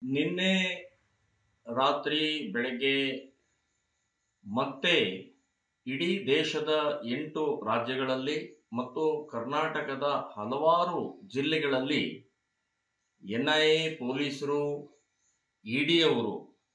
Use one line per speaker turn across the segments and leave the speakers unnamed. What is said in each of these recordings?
ನಿನ್ನೆ ರಾತ್ರಿ ಬೆಳಗ್ಗೆ ಮತ್ತೆ ಇಡೀ ದೇಶದ ಎಂಟು ರಾಜ್ಯಗಳಲ್ಲಿ ಮತ್ತು ಕರ್ನಾಟಕದ ಹಲವಾರು ಜಿಲ್ಲೆಗಳಲ್ಲಿ ಎನ್ ಐ ಎ ಪೊಲೀಸರು ಇ ಡಿ ಅವರು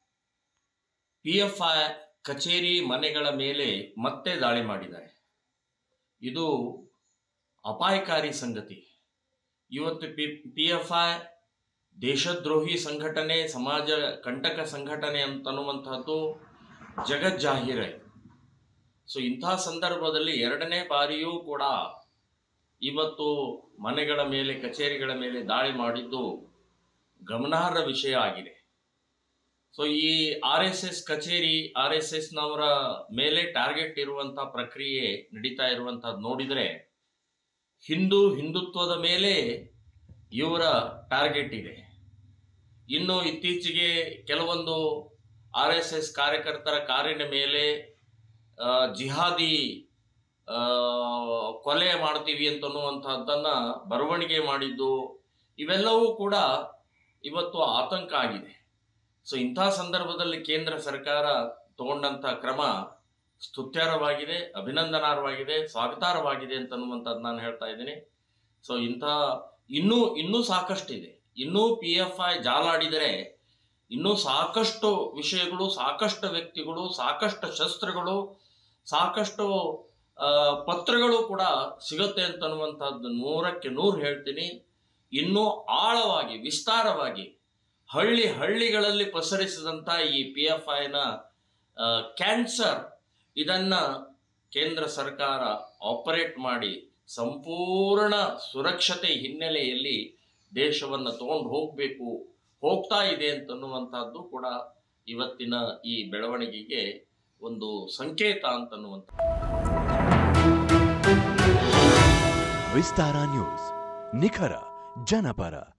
ಪಿ ಎಫ್ ಐ ಕಚೇರಿ ಮನೆಗಳ ಮೇಲೆ ಮತ್ತೆ ದಾಳಿ ಮಾಡಿದ್ದಾರೆ ಇದು ಅಪಾಯಕಾರಿ ಸಂಗತಿ ಇವತ್ತು ಪಿ ಪಿ ಎಫ್ ಐ ದೇಶದ್ರೋಹಿ ಸಂಘಟನೆ ಸಮಾಜ ಕಂಟಕ ಸಂಘಟನೆ ಅಂತನ್ನುವಂತಹದ್ದು ಜಗಜ್ಜಾಹೀರಾಯಿತು ಸೊ ಇಂಥ ಸಂದರ್ಭದಲ್ಲಿ ಎರಡನೇ ಬಾರಿಯೂ ಕೂಡ ಇವತ್ತು ಮನೆಗಳ ಮೇಲೆ ಕಚೇರಿಗಳ ಮೇಲೆ ದಾಳಿ ಮಾಡಿದ್ದು ಗಮನಾರ್ಹ ವಿಷಯ ಆಗಿದೆ ಸೊ ಈ ಆರ್ ಎಸ್ ಎಸ್ ಕಚೇರಿ ಆರ್ ಎಸ್ ಎಸ್ನವರ ಮೇಲೆ ಟಾರ್ಗೆಟ್ ಇರುವಂಥ ಪ್ರಕ್ರಿಯೆ ನಡೀತಾ ಇರುವಂಥದ್ದು ನೋಡಿದರೆ ಹಿಂದೂ ಹಿಂದುತ್ವದ ಮೇಲೆ ಇವರ ಟಾರ್ಗೆಟ್ ಇದೆ ಇನ್ನು ಇತ್ತೀಚೆಗೆ ಕೆಲವೊಂದು ಆರ್ ಎಸ್ ಎಸ್ ಕಾರ್ಯಕರ್ತರ ಕಾರಿನ ಮೇಲೆ ಆ, ಜಿಹಾದಿ ಆ, ಕೊಲೆ ಮಾಡ್ತೀವಿ ಅಂತನ್ನುವಂಥದ್ದನ್ನ ಬರವಣಿಗೆ ಮಾಡಿದ್ದು ಇವೆಲ್ಲವೂ ಕೂಡ ಇವತ್ತು ಆತಂಕ ಆಗಿದೆ ಸೊ ಇಂಥ ಸಂದರ್ಭದಲ್ಲಿ ಕೇಂದ್ರ ಸರ್ಕಾರ ತಗೊಂಡಂಥ ಕ್ರಮ ಸ್ತುತ್ಯಾರ್ಹವಾಗಿದೆ ಅಭಿನಂದನಾರ್ಹವಾಗಿದೆ ಸ್ವಾಗತಾರ್ಹವಾಗಿದೆ ಅಂತನ್ನುವಂಥದ್ದು ನಾನು ಹೇಳ್ತಾ ಇದ್ದೀನಿ ಸೊ ಇಂಥ ಇನ್ನೂ ಇನ್ನೂ ಸಾಕಷ್ಟಿದೆ ಇನ್ನೂ ಪಿ ಎಫ್ ಐ ಜಾಲಾಡಿದರೆ ಇನ್ನೂ ಸಾಕಷ್ಟು ವಿಷಯಗಳು ಸಾಕಷ್ಟು ವ್ಯಕ್ತಿಗಳು ಸಾಕಷ್ಟು ಶಸ್ತ್ರಗಳು ಸಾಕಷ್ಟು ಆ, ಪತ್ರಗಳು ಕೂಡ ಸಿಗುತ್ತೆ ಅಂತನ್ನುವಂಥದ್ದು ನೂರಕ್ಕೆ ನೂರು ಹೇಳ್ತೀನಿ ಇನ್ನೂ ಆಳವಾಗಿ ವಿಸ್ತಾರವಾಗಿ ಹಳ್ಳಿ ಹಳ್ಳಿಗಳಲ್ಲಿ ಪಸರಿಸಿದಂಥ ಈ ಪಿ ಎಫ್ ಐನ ಕ್ಯಾನ್ಸರ್ ಇದನ್ನ ಕೇಂದ್ರ ಸರ್ಕಾರ ಆಪರೇಟ್ ಮಾಡಿ ಸಂಪೂರ್ಣ ಸುರಕ್ಷತೆ ಹಿನ್ನೆಲೆಯಲ್ಲಿ ದೇಶವನ್ನು ತಗೊಂಡು ಹೋಗಬೇಕು ಹೋಗ್ತಾ ಇದೆ ಅಂತನ್ನುವಂಥದ್ದು ಕೂಡ ಇವತ್ತಿನ ಈ ಬೆಳವಣಿಗೆಗೆ ಒಂದು ಸಂಕೇತ ಅಂತನ್ನುವಂಥ
ವಿಸ್ತಾರ ನ್ಯೂಸ್ ನಿಖರ ಜನಪರ